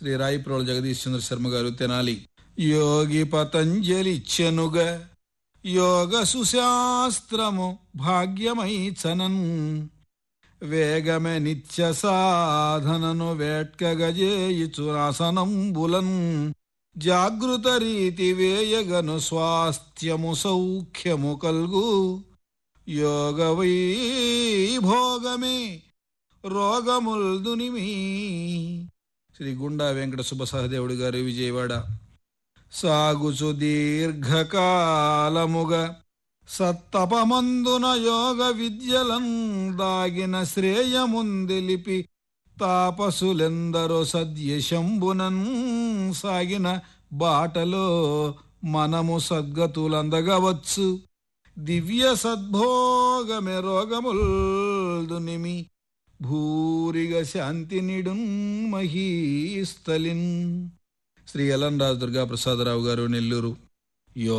శ్రీ రాయిప్రోల జగదీష్ చంద్ర శర్మ గారు తెనాలి యోగి పతంజలి చెనుగ యోగ సుశాస్త్రము భాగ్యమై చనన్ వేగమే నిత్య సాధనను వేట్కగజేయుచురాసనంబులన్ జాగృత రీతి వేయగను స్వాస్థ్యము సౌఖ్యము కల్గు యోగ వైభోగమే రోగముల్దునిమి శ్రీ గుండా వెంకట సుబ్బ సహదేవుడు గారు విజయవాడ సాగుచు దీర్ఘకాలముగా సత్తపమందున యోగ విద్యలం దాగిన శ్రేయముందెలిపి తాపసులెందరో సద్యశంబునన్ సాగిన బాటలో మనము సద్గతులందగవచ్చు దివ్య సద్భోగమె రోగముల్దునిమి భూరిగ శాంతి నిడున్ మహీస్థలిన్ శ్రీ ఎల్ఎన్ రాజు దుర్గా ప్రసాదరావు గారు నెల్లూరు